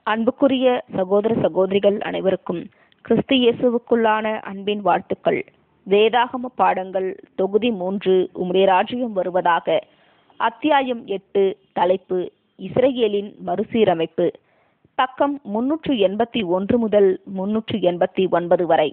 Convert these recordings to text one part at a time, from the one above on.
அன்புக்குரிய சகோதர சகோதரிகள் அனைவருக்கும் கிறிஸ்து இயேசுவுக்குள்ளான அன்பின் வாழ்த்துக்கள் வேதாகம பாடங்கள் தொகுதி மூன்று உம்முடைய ராஜ்யம் வருவதாக அத்தியாயம் எட்டு தலைப்பு இஸ்ரேலின் மறுசீரமைப்பு பக்கம் முன்னூற்று எண்பத்தி ஒன்று முதல் முன்னூற்று எண்பத்தி ஒன்பது வரை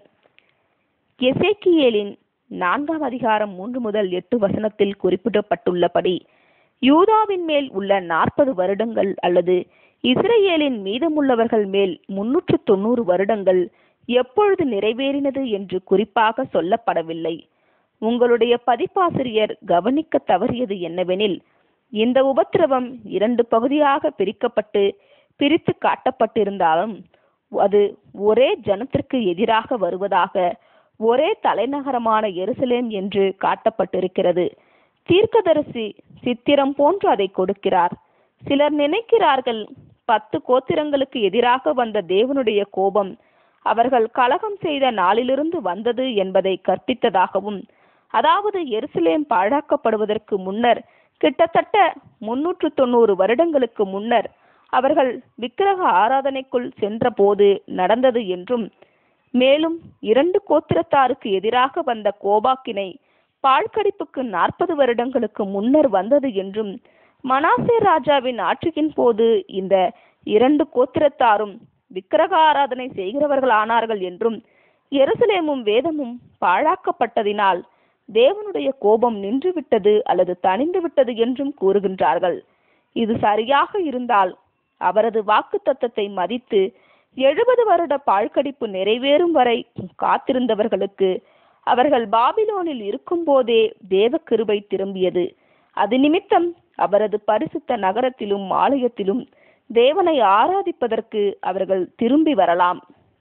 எசேக்கியேலின் நான்காம் அதிகாரம் மூன்று முதல் எட்டு வசனத்தில் குறிப்பிடப்பட்டுள்ளபடி யூதாவின் மேல் உள்ள நாற்பது வருடங்கள் அல்லது இஸ்ரேலின் மீதமுள்ளவர்கள் மேல் முன்னூற்று தொண்ணூறு வருடங்கள் எப்பொழுது நிறைவேறினது என்று குறிப்பாக சொல்லப்படவில்லை உங்களுடைய பதிப்பாசிரியர் கவனிக்க தவறியது என்னவெனில் இந்த உபத்திரவம் இரண்டு பகுதியாக பிரிக்கப்பட்டு பிரித்து காட்டப்பட்டிருந்தாலும் அது ஒரே ஜனத்திற்கு எதிராக வருவதாக ஒரே தலைநகரமான எருசலேம் என்று காட்டப்பட்டிருக்கிறது தீர்க்கதரிசி சித்திரம் போன்று அதை கொடுக்கிறார் சிலர் நினைக்கிறார்கள் பத்து கோத்திரங்களுக்கு எதிராக வந்த தேவனுடைய கோபம் அவர்கள் கலகம் செய்த நாளிலிருந்து வந்தது என்பதை கற்பித்ததாகவும் அதாவது எருசலேம் பாழாக்கப்படுவதற்கு முன்னர் கிட்டத்தட்ட முன்னூற்று தொண்ணூறு வருடங்களுக்கு முன்னர் அவர்கள் விக்கிரக ஆராதனைக்குள் சென்றபோது நடந்தது என்றும் மேலும் இரண்டு கோத்திரத்தாருக்கு எதிராக வந்த கோபாக்கினை பாழ்கடிப்புக்கு நாற்பது வருடங்களுக்கு முன்னர் வந்தது என்றும் மனாசே ராஜாவின் ஆட்சியின் போது இந்த இரண்டு கோத்திரத்தாரும் விக்கிரக ஆராதனை செய்கிறவர்கள் ஆனார்கள் என்றும் எருசலேமும் வேதமும் பாழாக்கப்பட்டதினால் தேவனுடைய கோபம் நின்றுவிட்டது அல்லது தணிந்து விட்டது என்றும் கூறுகின்றார்கள் இது சரியாக இருந்தால் அவரது வாக்கு தத்தத்தை மதித்து எழுபது வருட பாழ்கடிப்பு நிறைவேறும் வரை காத்திருந்தவர்களுக்கு அவர்கள் பாபிலோனில் இருக்கும்போதே தேவ கிருபை திரும்பியது அது நிமித்தம் அவரது பரிசுத்த நகரத்திலும் ஆலயத்திலும் தேவனை ஆராதிப்பதற்கு அவர்கள் திரும்பி வரலாம்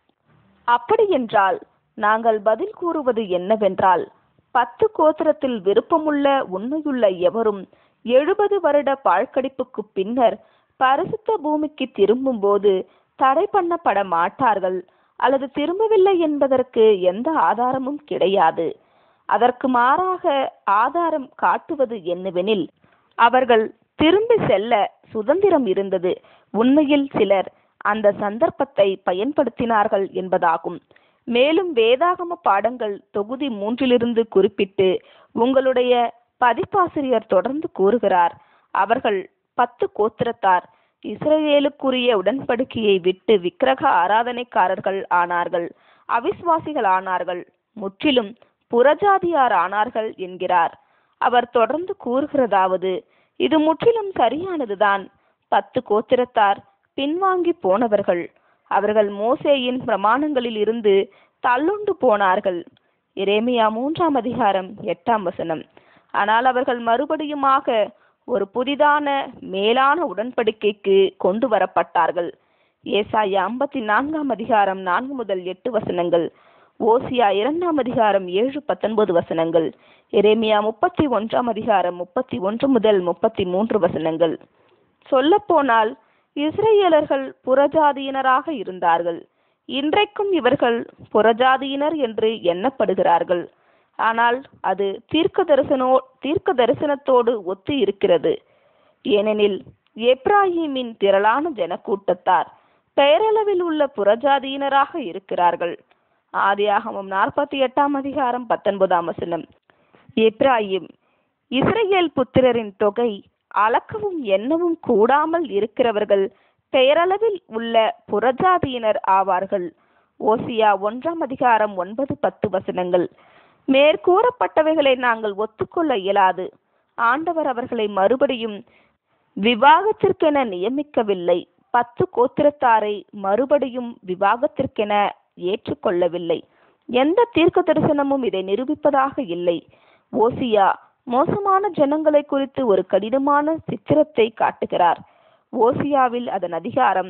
அப்படியென்றால் நாங்கள் பதில் கூறுவது என்னவென்றால் பத்து கோத்திரத்தில் விருப்பமுள்ள உண்மையுள்ள எவரும் எழுபது வருட பாழ்கடிப்புக்கு பின்னர் பரிசுத்த பூமிக்கு திரும்பும்போது தடை பண்ணப்பட மாட்டார்கள் அல்லது திரும்பவில்லை என்பதற்கு எந்த ஆதாரமும் கிடையாது அதற்கு மாறாக ஆதாரம் காட்டுவது என்னவெனில் அவர்கள் திரும்பி செல்ல சுதந்திரம் இருந்தது உண்மையில் சிலர் அந்த சந்தர்ப்பத்தை பயன்படுத்தினார்கள் என்பதாகும் மேலும் வேதாகம பாடங்கள் தொகுதி மூன்றிலிருந்து குறிப்பிட்டு உங்களுடைய பதிப்பாசிரியர் தொடர்ந்து கூறுகிறார் அவர்கள் பத்து கோத்திரத்தார் இஸ்ரேலுக்குரிய உடன்படிக்கையை விட்டு விக்கிரக ஆராதனைக்காரர்கள் ஆனார்கள் அவிஸ்வாசிகள் ஆனார்கள் முற்றிலும் புறஜாதியார் ஆனார்கள் என்கிறார் அவர் தொடர்ந்து கூறுகிறதாவது இது முற்றிலும் சரியானதுதான் பத்து கோத்திரத்தார் பின்வாங்கி போனவர்கள் அவர்கள் மோசேயின் பிரமாணங்களில் இருந்து தள்ளுண்டு போனார்கள் எரேமியா மூன்றாம் அதிகாரம் எட்டாம் வசனம் ஆனால் அவர்கள் மறுபடியுமாக ஒரு புதிதான மேலான உடன்படிக்கைக்கு கொண்டு வரப்பட்டார்கள் ஏசாயா ஐம்பத்தி நான்காம் அதிகாரம் நான்கு முதல் எட்டு வசனங்கள் ஓசியா இரண்டாம் அதிகாரம் ஏழு பத்தொன்பது வசனங்கள் எரேமியா முப்பத்தி ஒன்றாம் அதிகாரம் முப்பத்தி ஒன்று முதல் முப்பத்தி மூன்று வசனங்கள் சொல்லப்போனால் இஸ்ரேலர்கள் புறஜாதியினராக இருந்தார்கள் இன்றைக்கும் இவர்கள் புறஜாதியினர் என்று எண்ணப்படுகிறார்கள் ஆனால் அது தீர்க்க தரிசனோ தீர்க்க தரிசனத்தோடு ஒத்து இருக்கிறது ஏனெனில் எப்ராஹிமின் திரளான ஜனக்கூட்டத்தார் பெயரளவில் உள்ள புறஜாதியினராக இருக்கிறார்கள் ஆதியாகமம் நாற்பத்தி எட்டாம் அதிகாரம் பத்தொன்பதாம் வசனம் எப்ராஹிம் இஸ்ரேல் புத்திரரின் தொகை அளக்கவும் எண்ணவும் கூடாமல் இருக்கிறவர்கள் பெயரளவில் உள்ள புறஜாதியினர் ஆவார்கள் ஓசியா ஒன்றாம் அதிகாரம் ஒன்பது பத்து வசனங்கள் மேற்கூறப்பட்டவைகளை நாங்கள் ஒத்துக்கொள்ள இயலாது ஆண்டவர் அவர்களை மறுபடியும் விவாகத்திற்கென நியமிக்கவில்லை பத்து கோத்திரத்தாரை மறுபடியும் விவாகத்திற்கென ஏற்றுக்கொள்ளவில்லை எந்த தீர்க்க தரிசனமும் இதை நிரூபிப்பதாக இல்லை ஓசியா மோசமான ஜனங்களை குறித்து ஒரு கடினமான சித்திரத்தை காட்டுகிறார் ஓசியாவில் அதன் அதிகாரம்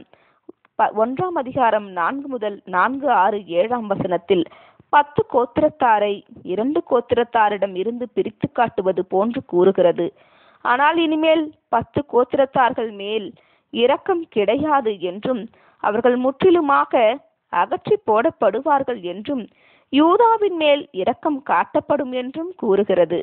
ஒன்றாம் அதிகாரம் நான்கு முதல் நான்கு ஆறு ஏழாம் வசனத்தில் பத்து கோத்திரத்தாரை இரண்டு கோத்திரத்தாரிடம் இருந்து பிரித்து காட்டுவது போன்று கூறுகிறது ஆனால் இனிமேல் பத்து கோத்திரத்தார்கள் மேல் இரக்கம் கிடையாது என்றும் அவர்கள் முற்றிலுமாக அகற்றி போடப்படுவார்கள் என்றும் யூதாவின் மேல் இரக்கம் காட்டப்படும் என்றும் கூறுகிறது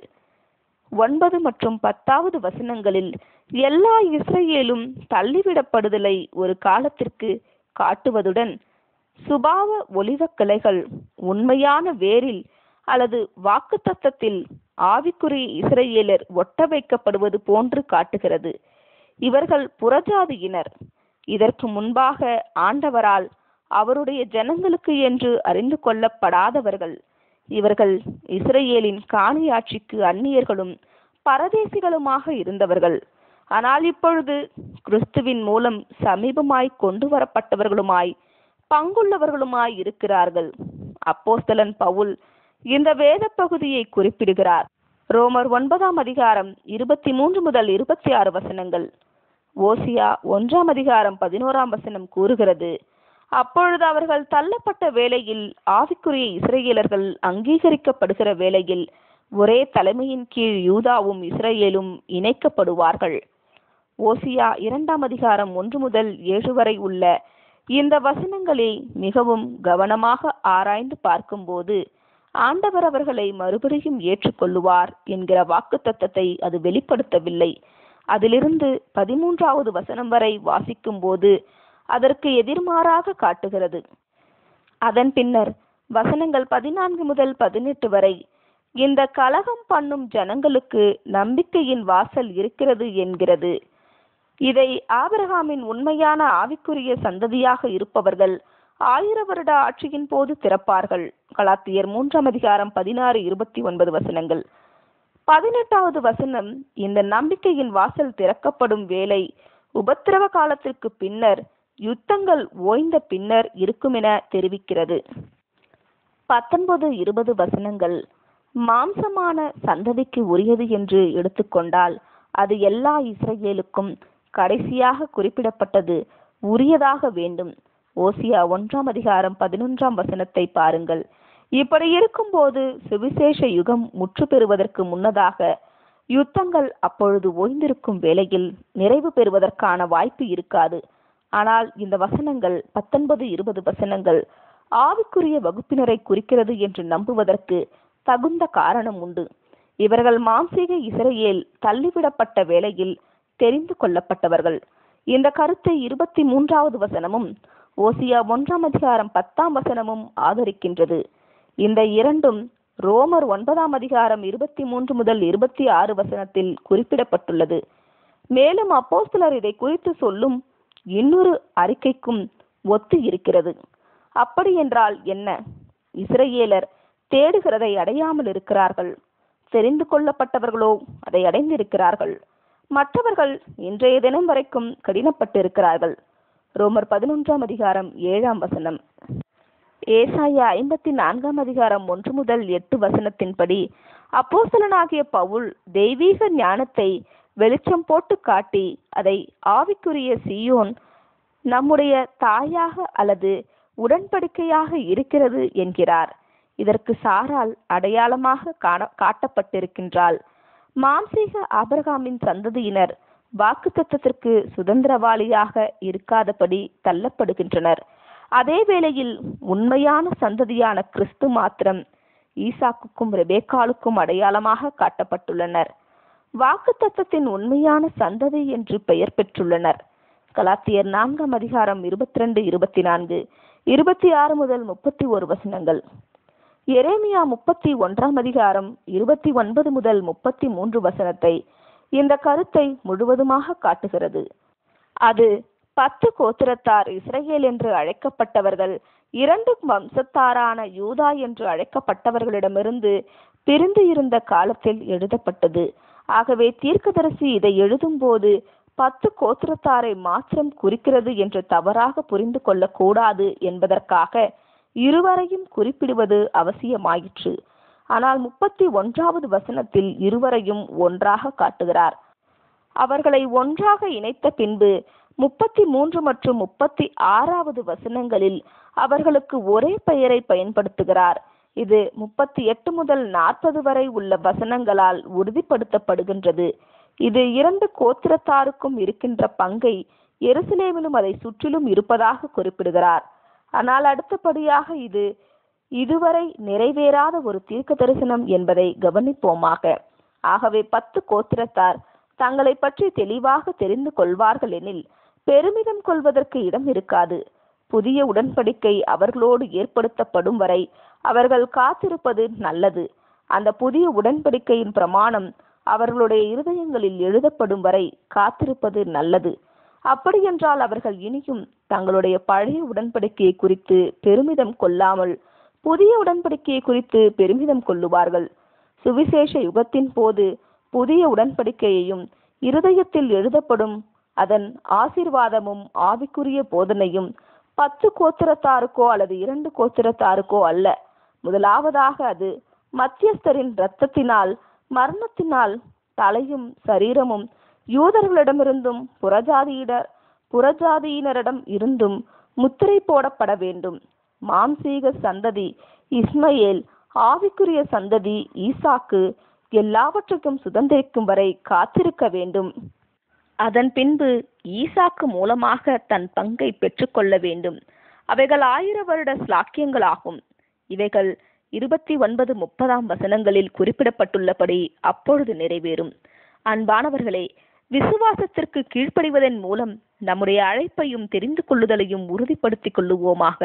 ஒன்பது மற்றும் பத்தாவது வசனங்களில் எல்லா இஸ்ரேலும் தள்ளிவிடப்படுதலை ஒரு காலத்திற்கு காட்டுவதுடன் சுபாவ ஒளிவ கிளைகள் உண்மையான வேரில் அல்லது வாக்குத்தத்தத்தில் ஆவிக்குரிய இஸ்ரேலர் ஒட்ட வைக்கப்படுவது போன்று காட்டுகிறது இவர்கள் புறஜாதியினர் இதற்கு முன்பாக ஆண்டவரால் அவருடைய ஜனங்களுக்கு என்று அறிந்து கொள்ளப்படாதவர்கள் இவர்கள் இஸ்ரேலின் காணியாட்சிக்கு அந்நியர்களும் பரதேசிகளுமாக இருந்தவர்கள் ஆனால் இப்பொழுது கிறிஸ்துவின் மூலம் சமீபமாய் கொண்டு வரப்பட்டவர்களுமாய் பங்குள்ளவர்களுமாய் இருக்கிறார்கள் அப்போஸ்தலன் பவுல் இந்த வேத பகுதியை குறிப்பிடுகிறார் ரோமர் ஒன்பதாம் அதிகாரம் இருபத்தி மூன்று முதல் இருபத்தி ஆறு வசனங்கள் ஓசியா ஒன்றாம் அதிகாரம் பதினோராம் வசனம் கூறுகிறது அப்பொழுது அவர்கள் தள்ளப்பட்ட வேளையில் ஆவிக்குரிய இஸ்ரேலர்கள் அங்கீகரிக்கப்படுகிற வேளையில் ஒரே தலைமையின் கீழ் யூதாவும் இஸ்ரேலும் இணைக்கப்படுவார்கள் ஓசியா இரண்டாம் அதிகாரம் ஒன்று முதல் ஏழு வரை உள்ள இந்த வசனங்களை மிகவும் கவனமாக ஆராய்ந்து பார்க்கும்போது ஆண்டவர் அவர்களை மறுபடியும் ஏற்றுக்கொள்ளுவார் என்கிற வாக்குத்தத்தத்தை அது வெளிப்படுத்தவில்லை அதிலிருந்து பதிமூன்றாவது வசனம் வரை வாசிக்கும்போது அதற்கு எதிர்மாறாக காட்டுகிறது அதன் பின்னர் வசனங்கள் பதினான்கு முதல் பதினெட்டு வரை இந்த கலகம் பண்ணும் ஜனங்களுக்கு நம்பிக்கையின் வாசல் இருக்கிறது என்கிறது இதை ஆபிரகாமின் உண்மையான ஆவிக்குரிய சந்ததியாக இருப்பவர்கள் ஆயிர வருட ஆட்சியின் போது திறப்பார்கள் கலாத்தியர் மூன்றாம் அதிகாரம் பதினாறு இருபத்தி ஒன்பது வசனங்கள் பதினெட்டாவது வசனம் இந்த நம்பிக்கையின் வாசல் திறக்கப்படும் வேலை உபத்திரவ காலத்திற்கு பின்னர் யுத்தங்கள் ஓய்ந்த பின்னர் இருக்கும் என தெரிவிக்கிறது பத்தொன்பது இருபது வசனங்கள் மாம்சமான சந்ததிக்கு உரியது என்று எடுத்துக்கொண்டால் அது எல்லா இஸ்ரேலுக்கும் கடைசியாக குறிப்பிடப்பட்டது உரியதாக வேண்டும் ஓசியா ஒன்றாம் அதிகாரம் பதினொன்றாம் வசனத்தை பாருங்கள் இப்படி இருக்கும்போது சுவிசேஷ யுகம் முற்று பெறுவதற்கு முன்னதாக யுத்தங்கள் அப்பொழுது ஓய்ந்திருக்கும் வேளையில் நிறைவு பெறுவதற்கான வாய்ப்பு இருக்காது ஆனால் இந்த வசனங்கள் பத்தொன்பது இருபது வசனங்கள் ஆவிக்குரிய வகுப்பினரை குறிக்கிறது என்று நம்புவதற்கு தகுந்த காரணம் உண்டு இவர்கள் மாம்சீக இஸ்ரேல் தள்ளிவிடப்பட்ட வேளையில் தெரிந்து கொள்ளப்பட்டவர்கள் இந்த கருத்தை இருபத்தி மூன்றாவது வசனமும் ஓசியா ஒன்றாம் அதிகாரம் பத்தாம் வசனமும் ஆதரிக்கின்றது இந்த இரண்டும் ரோமர் ஒன்பதாம் அதிகாரம் இருபத்தி மூன்று முதல் இருபத்தி ஆறு வசனத்தில் குறிப்பிடப்பட்டுள்ளது மேலும் அப்போஸ்தலர் இதை குறித்து சொல்லும் இன்னொரு அறிக்கைக்கும் ஒத்து இருக்கிறது அப்படி என்றால் என்ன இஸ்ரேலர் தேடுகிறதை அடையாமல் இருக்கிறார்கள் தெரிந்து கொள்ளப்பட்டவர்களோ அதை அடைந்திருக்கிறார்கள் மற்றவர்கள் இன்றைய தினம் வரைக்கும் கடினப்பட்டிருக்கிறார்கள் ரோமர் பதினொன்றாம் அதிகாரம் ஏழாம் வசனம் ஏசாயா ஐம்பத்தி நான்காம் அதிகாரம் ஒன்று முதல் எட்டு வசனத்தின்படி அப்போஸ்தலனாகிய பவுல் தெய்வீக ஞானத்தை வெளிச்சம் போட்டு காட்டி அதை ஆவிக்குரிய சீயோன் நம்முடைய தாயாக அல்லது உடன்படிக்கையாக இருக்கிறது என்கிறார் இதற்கு சாரால் அடையாளமாக காண காட்டப்பட்டிருக்கின்றாள் மாம்சீக ஆபிரகாமின் சந்ததியினர் வாக்குத்தத்தத்திற்கு சுதந்திரவாளியாக இருக்காதபடி தள்ளப்படுகின்றனர் அதே வேளையில் உண்மையான சந்ததியான கிறிஸ்து மாத்திரம் ஈசாக்குக்கும் ரெபேக்காலுக்கும் அடையாளமாக காட்டப்பட்டுள்ளனர் வாக்குத்தத்தத்தின் உண்மையான சந்ததி என்று பெயர் பெற்றுள்ளனர் கலாத்தியர் நான்காம் அதிகாரம் இருபத்தி ரெண்டு இருபத்தி நான்கு இருபத்தி ஆறு முதல் முப்பத்தி ஒரு வசனங்கள் எரேமியா முப்பத்தி ஒன்றாம் அதிகாரம் இருபத்தி ஒன்பது முதல் முப்பத்தி மூன்று வசனத்தை இந்த கருத்தை முழுவதுமாக காட்டுகிறது அது பத்து கோத்திரத்தார் இஸ்ரேல் என்று அழைக்கப்பட்டவர்கள் இரண்டு வம்சத்தாரான யூதா என்று அழைக்கப்பட்டவர்களிடமிருந்து பிரிந்து இருந்த காலத்தில் எழுதப்பட்டது ஆகவே தீர்க்கதரிசி இதை எழுதும்போது பத்து கோத்திரத்தாரை மாத்திரம் குறிக்கிறது என்று தவறாக புரிந்து கொள்ளக்கூடாது என்பதற்காக இருவரையும் குறிப்பிடுவது அவசியமாயிற்று ஆனால் முப்பத்தி ஒன்றாவது வசனத்தில் இருவரையும் ஒன்றாக காட்டுகிறார் அவர்களை ஒன்றாக இணைத்த பின்பு முப்பத்தி மூன்று மற்றும் முப்பத்தி ஆறாவது வசனங்களில் அவர்களுக்கு ஒரே பெயரை பயன்படுத்துகிறார் இது முப்பத்தி எட்டு முதல் நாற்பது வரை உள்ள வசனங்களால் உறுதிப்படுத்தப்படுகின்றது இது இரண்டு கோத்திரத்தாருக்கும் இருக்கின்ற பங்கை எருசலேமிலும் அதை சுற்றிலும் இருப்பதாக குறிப்பிடுகிறார் ஆனால் அடுத்தபடியாக இது இதுவரை நிறைவேறாத ஒரு தீர்க்க தரிசனம் என்பதை கவனிப்போமாக ஆகவே பத்து கோத்திரத்தார் தங்களை பற்றி தெளிவாக தெரிந்து கொள்வார்கள் எனில் பெருமிதம் கொள்வதற்கு இடம் இருக்காது புதிய உடன்படிக்கை அவர்களோடு ஏற்படுத்தப்படும் வரை அவர்கள் காத்திருப்பது நல்லது அந்த புதிய உடன்படிக்கையின் பிரமாணம் அவர்களுடைய இருதயங்களில் எழுதப்படும் வரை காத்திருப்பது நல்லது அப்படியென்றால் அவர்கள் இனியும் தங்களுடைய பழைய உடன்படிக்கையை குறித்து பெருமிதம் கொள்ளாமல் புதிய உடன்படிக்கையை குறித்து பெருமிதம் கொள்ளுவார்கள் சுவிசேஷ யுகத்தின் போது புதிய உடன்படிக்கையையும் இருதயத்தில் எழுதப்படும் அதன் ஆசீர்வாதமும் ஆவிக்குரிய போதனையும் பத்து கோத்திரத்தாருக்கோ அல்லது இரண்டு கோத்திரத்தாருக்கோ அல்ல முதலாவதாக அது மத்தியஸ்தரின் இரத்தத்தினால் மரணத்தினால் தலையும் சரீரமும் யூதர்களிடமிருந்தும் புறஜாதியினர் புறஜாதியினரிடம் இருந்தும் முத்திரை போடப்பட வேண்டும் மாம்சீக சந்ததி இஸ்மயேல் ஆவிக்குரிய சந்ததி ஈசாக்கு எல்லாவற்றுக்கும் சுதந்திரிக்கும் வரை காத்திருக்க வேண்டும் அதன் பின்பு ஈசாக்கு மூலமாக தன் பங்கை பெற்றுக்கொள்ள வேண்டும் அவைகள் ஆயிர வருட ஸ்லாக்கியங்களாகும் இவைகள் இருபத்தி ஒன்பது முப்பதாம் வசனங்களில் குறிப்பிடப்பட்டுள்ளபடி அப்பொழுது நிறைவேறும் அன்பானவர்களே விசுவாசத்திற்கு கீழ்ப்படிவதன் மூலம் நம்முடைய அழைப்பையும் தெரிந்து கொள்ளுதலையும் உறுதிப்படுத்திக் கொள்ளுவோமாக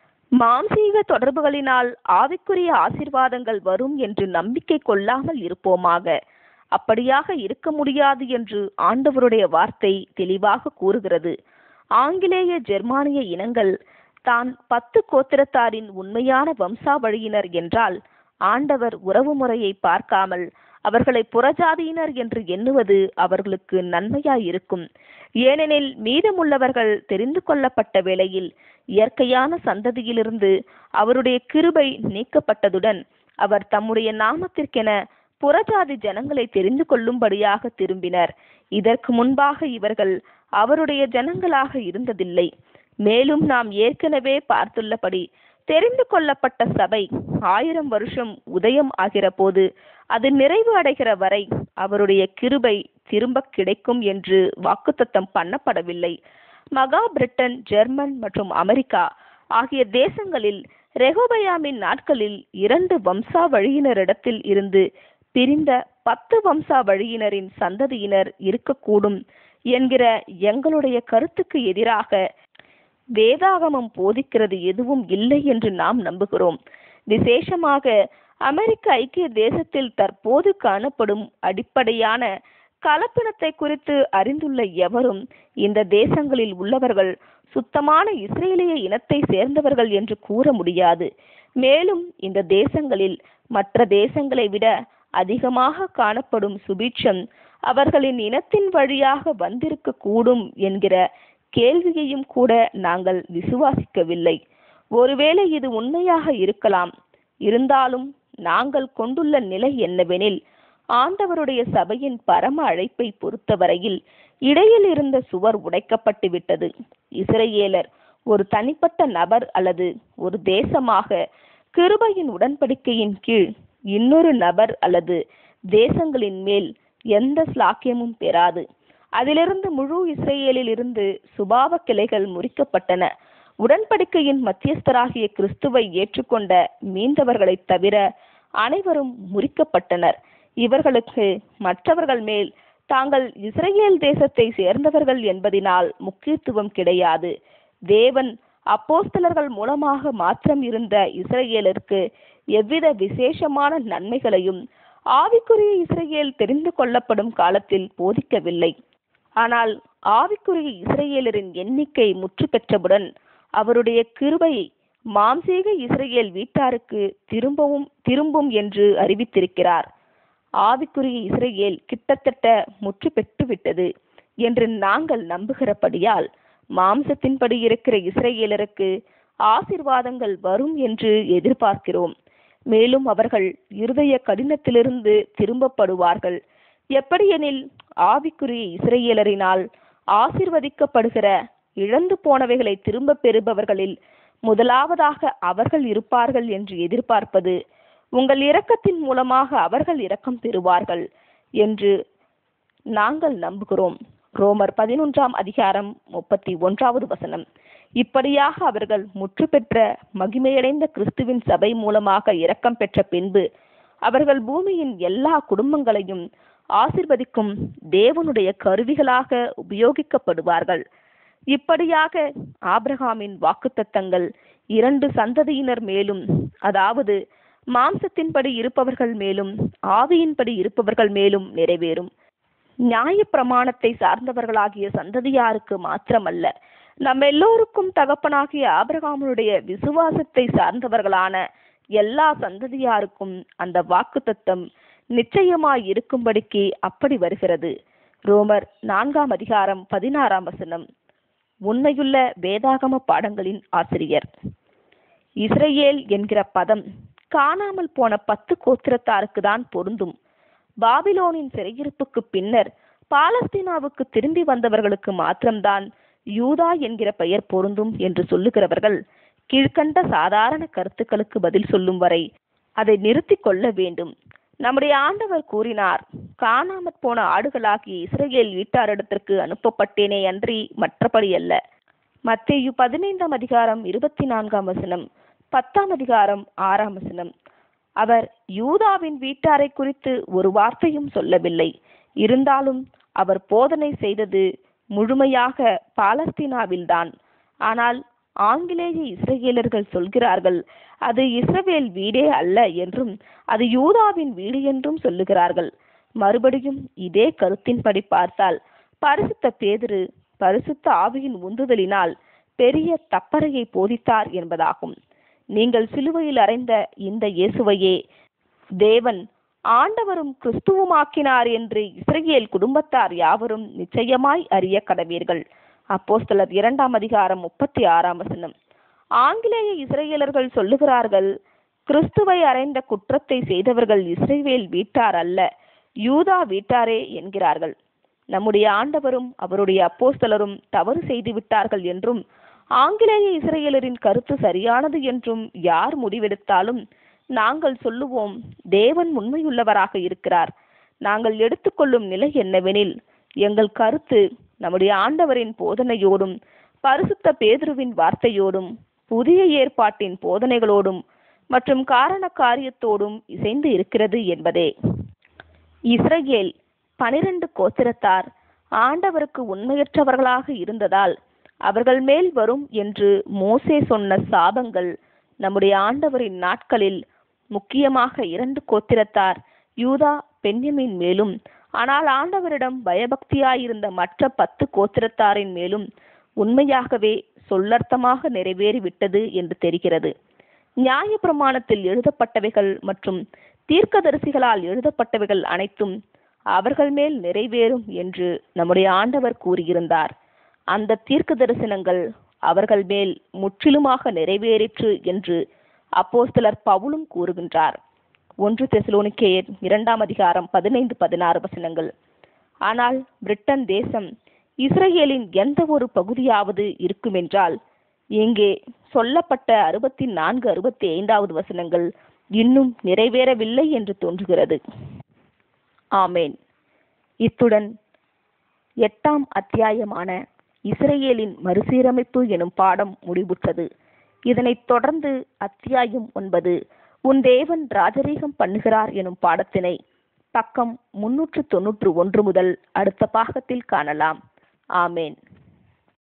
மாம்சீக தொடர்புகளினால் ஆவிக்குரிய ஆசிர்வாதங்கள் வரும் என்று நம்பிக்கை கொள்ளாமல் இருப்போமாக அப்படியாக இருக்க முடியாது என்று ஆண்டவருடைய வார்த்தை தெளிவாக கூறுகிறது ஆங்கிலேய ஜெர்மானிய இனங்கள் தான் பத்து கோத்திரத்தாரின் உண்மையான வம்சாவழியினர் என்றால் ஆண்டவர் உறவு முறையை பார்க்காமல் அவர்களை புறஜாதியினர் என்று எண்ணுவது அவர்களுக்கு நன்மையாயிருக்கும் ஏனெனில் மீதமுள்ளவர்கள் தெரிந்து கொள்ளப்பட்ட வேளையில் இயற்கையான சந்ததியிலிருந்து அவருடைய கிருபை நீக்கப்பட்டதுடன் அவர் தம்முடைய நாமத்திற்கென புறஜாதி ஜனங்களை தெரிந்து கொள்ளும்படியாக திரும்பினர் இதற்கு முன்பாக இவர்கள் அவருடைய ஜனங்களாக இருந்ததில்லை மேலும் நாம் ஏற்கனவே பார்த்துள்ளபடி தெரிந்து கொள்ளப்பட்ட சபை ஆயிரம் வருஷம் உதயம் ஆகிற போது அது நிறைவு அடைகிற வரை அவருடைய கிருபை திரும்ப கிடைக்கும் என்று வாக்குத்தத்தம் பண்ணப்படவில்லை மகா பிரிட்டன் ஜெர்மன் மற்றும் அமெரிக்கா ஆகிய தேசங்களில் ரெகோபயாமின் நாட்களில் இரண்டு வம்சா வழியினரிடத்தில் இருந்து பிரிந்த பத்து வம்சா வழியினரின் சந்ததியினர் இருக்கக்கூடும் என்கிற எங்களுடைய கருத்துக்கு எதிராக வேதாகமம் போதிக்கிறது எதுவும் இல்லை என்று நாம் நம்புகிறோம் விசேஷமாக அமெரிக்க ஐக்கிய தேசத்தில் தற்போது காணப்படும் அடிப்படையான கலப்பினத்தை குறித்து அறிந்துள்ள எவரும் இந்த தேசங்களில் உள்ளவர்கள் சுத்தமான இஸ்ரேலிய இனத்தை சேர்ந்தவர்கள் என்று கூற முடியாது மேலும் இந்த தேசங்களில் மற்ற தேசங்களை விட அதிகமாக காணப்படும் சுபீட்சம் அவர்களின் இனத்தின் வழியாக வந்திருக்க கூடும் என்கிற கேள்வியையும் கூட நாங்கள் விசுவாசிக்கவில்லை ஒருவேளை இது உண்மையாக இருக்கலாம் இருந்தாலும் நாங்கள் கொண்டுள்ள நிலை என்னவெனில் ஆண்டவருடைய சபையின் பரம அழைப்பை பொறுத்தவரையில் இடையில் இருந்த சுவர் உடைக்கப்பட்டு விட்டது இஸ்ரேலர் ஒரு தனிப்பட்ட நபர் அல்லது ஒரு தேசமாக கிருபையின் உடன்படிக்கையின் கீழ் இன்னொரு நபர் அல்லது தேசங்களின் மேல் எந்த ஸ்லாக்கியமும் பெறாது அதிலிருந்து முழு இஸ்ரேலில் இருந்து சுபாவ கிளைகள் முறிக்கப்பட்டன உடன்படிக்கையின் மத்தியஸ்தராகிய கிறிஸ்துவை ஏற்றுக்கொண்ட மீந்தவர்களைத் தவிர அனைவரும் முறிக்கப்பட்டனர் இவர்களுக்கு மற்றவர்கள் மேல் தாங்கள் இஸ்ரேல் தேசத்தை சேர்ந்தவர்கள் என்பதினால் முக்கியத்துவம் கிடையாது தேவன் அப்போஸ்தலர்கள் மூலமாக மாத்திரம் இருந்த இஸ்ரேலருக்கு எவ்வித விசேஷமான நன்மைகளையும் ஆவிக்குரிய இஸ்ரேல் தெரிந்து கொள்ளப்படும் காலத்தில் போதிக்கவில்லை ஆனால் ஆவிக்குரிய இஸ்ரேலரின் எண்ணிக்கை முற்று பெற்றவுடன் அவருடைய கிருபை மாம்சீக இஸ்ரேல் வீட்டாருக்கு திரும்பவும் திரும்பும் என்று அறிவித்திருக்கிறார் ஆவிக்குரிய இஸ்ரேல் கிட்டத்தட்ட முற்று பெற்று விட்டது என்று நாங்கள் நம்புகிறபடியால் மாம்சத்தின்படி இருக்கிற இஸ்ரேலருக்கு ஆசிர்வாதங்கள் வரும் என்று எதிர்பார்க்கிறோம் மேலும் அவர்கள் இருதய கடினத்திலிருந்து திரும்பப்படுவார்கள் எப்படியெனில் ஆவிக்குரிய இஸ்ரேலரினால் ஆசிர்வதிக்கப்படுகிற இழந்து போனவைகளை திரும்ப பெறுபவர்களில் முதலாவதாக அவர்கள் இருப்பார்கள் என்று எதிர்பார்ப்பது உங்கள் இரக்கத்தின் மூலமாக அவர்கள் இரக்கம் பெறுவார்கள் என்று நாங்கள் நம்புகிறோம் ரோமர் பதினொன்றாம் அதிகாரம் முப்பத்தி ஒன்றாவது வசனம் இப்படியாக அவர்கள் முற்று பெற்ற மகிமையடைந்த கிறிஸ்துவின் சபை மூலமாக இரக்கம் பெற்ற பின்பு அவர்கள் பூமியின் எல்லா குடும்பங்களையும் ஆசிர்வதிக்கும் தேவனுடைய கருவிகளாக உபயோகிக்கப்படுவார்கள் இப்படியாக ஆபிரகாமின் வாக்குத்தத்தங்கள் இரண்டு சந்ததியினர் மேலும் அதாவது மாம்சத்தின்படி இருப்பவர்கள் மேலும் ஆவியின்படி இருப்பவர்கள் மேலும் நிறைவேறும் நியாய பிரமாணத்தை சார்ந்தவர்களாகிய சந்ததியாருக்கு மாத்திரமல்ல நம் எல்லோருக்கும் தகப்பனாகிய ஆபிரகாமுடைய விசுவாசத்தை சார்ந்தவர்களான எல்லா சந்ததியாருக்கும் அந்த வாக்குத்தத்தம் நிச்சயமாய் இருக்கும்படிக்கு அப்படி வருகிறது ரோமர் நான்காம் அதிகாரம் பதினாறாம் வசனம் உண்மையுள்ள வேதாகம பாடங்களின் ஆசிரியர் இஸ்ரேல் என்கிற பதம் காணாமல் போன பத்து கோத்திரத்தாருக்கு தான் பொருந்தும் பாபிலோனின் சிறையிருப்புக்கு பின்னர் பாலஸ்தீனாவுக்கு திரும்பி வந்தவர்களுக்கு மாத்திரம்தான் யூதா என்கிற பெயர் பொருந்தும் என்று சொல்லுகிறவர்கள் கீழ்கண்ட சாதாரண கருத்துக்களுக்கு பதில் சொல்லும் வரை அதை நிறுத்தி கொள்ள வேண்டும் நம்முடைய ஆண்டவர் கூறினார் காணாமற் போன ஆடுகளாகிய இஸ்ரேல் வீட்டாரிடத்திற்கு அனுப்பப்பட்டேனே அன்றி மற்றபடி அல்ல மத்தேயு பதினைந்தாம் அதிகாரம் இருபத்தி நான்காம் வசனம் பத்தாம் அதிகாரம் ஆறாம் வசனம் அவர் யூதாவின் வீட்டாரை குறித்து ஒரு வார்த்தையும் சொல்லவில்லை இருந்தாலும் அவர் போதனை செய்தது முழுமையாக பாலஸ்தீனாவில்தான் ஆனால் ஆங்கிலேய இஸ்ரேலர்கள் சொல்கிறார்கள் அது இஸ்ரவேல் வீடே அல்ல என்றும் அது யூதாவின் வீடு என்றும் சொல்லுகிறார்கள் மறுபடியும் இதே கருத்தின்படி பார்த்தால் பரிசுத்த பேதுரு பரிசுத்த ஆவியின் உந்துதலினால் பெரிய தப்பறையை போதித்தார் என்பதாகும் நீங்கள் சிலுவையில் அறைந்த இந்த இயேசுவையே தேவன் ஆண்டவரும் கிறிஸ்துவுமாக்கினார் என்று இஸ்ரேல் குடும்பத்தார் யாவரும் நிச்சயமாய் அறிய கடவீர்கள் அப்போஸ்தலர் இரண்டாம் அதிகாரம் முப்பத்தி ஆறாம் வசனம் ஆங்கிலேய இஸ்ரேலர்கள் சொல்லுகிறார்கள் கிறிஸ்துவை அறைந்த குற்றத்தை செய்தவர்கள் இஸ்ரேவேல் வீட்டார் அல்ல யூதா வீட்டாரே என்கிறார்கள் நம்முடைய ஆண்டவரும் அவருடைய அப்போஸ்தலரும் தவறு செய்து விட்டார்கள் என்றும் ஆங்கிலேய இஸ்ரேலரின் கருத்து சரியானது என்றும் யார் முடிவெடுத்தாலும் நாங்கள் சொல்லுவோம் தேவன் உண்மையுள்ளவராக இருக்கிறார் நாங்கள் எடுத்துக்கொள்ளும் நிலை என்னவெனில் எங்கள் கருத்து நம்முடைய ஆண்டவரின் போதனையோடும் பரிசுத்த பேதுருவின் வார்த்தையோடும் புதிய ஏற்பாட்டின் போதனைகளோடும் மற்றும் காரண காரியத்தோடும் இசைந்து இருக்கிறது என்பதே இஸ்ரேல் பனிரெண்டு கோத்திரத்தார் ஆண்டவருக்கு உண்மையற்றவர்களாக இருந்ததால் அவர்கள் மேல் வரும் என்று மோசே சொன்ன சாபங்கள் நம்முடைய ஆண்டவரின் நாட்களில் முக்கியமாக இரண்டு கோத்திரத்தார் யூதா பெண்யமின் மேலும் ஆனால் ஆண்டவரிடம் பயபக்தியாயிருந்த மற்ற பத்து கோத்திரத்தாரின் மேலும் உண்மையாகவே சொல்லர்த்தமாக நிறைவேறிவிட்டது என்று தெரிகிறது நியாய பிரமாணத்தில் எழுதப்பட்டவைகள் மற்றும் தீர்க்கதரிசிகளால் எழுதப்பட்டவைகள் அனைத்தும் அவர்கள் மேல் நிறைவேறும் என்று நம்முடைய ஆண்டவர் கூறியிருந்தார் அந்த தீர்க்க தரிசனங்கள் அவர்கள் மேல் முற்றிலுமாக நிறைவேறிற்று என்று அப்போஸ்தலர் பவுலும் கூறுகின்றார் ஒன்று தெசலோனிக்கேயர் இரண்டாம் அதிகாரம் பதினைந்து பதினாறு வசனங்கள் ஆனால் பிரிட்டன் தேசம் இஸ்ரேலின் எந்த ஒரு பகுதியாவது இருக்குமென்றால் இங்கே சொல்லப்பட்ட அறுபத்தி நான்கு அறுபத்தி ஐந்தாவது வசனங்கள் இன்னும் நிறைவேறவில்லை என்று தோன்றுகிறது ஆமேன் இத்துடன் எட்டாம் அத்தியாயமான இஸ்ரேலின் மறுசீரமைப்பு எனும் பாடம் முடிவுற்றது இதனைத் தொடர்ந்து அத்தியாயம் ஒன்பது உன் தேவன் ராஜரீகம் பண்ணுகிறார் எனும் பாடத்தினை பக்கம் முன்னூற்று தொன்னூற்று ஒன்று முதல் அடுத்த பாகத்தில் காணலாம் ஆமேன்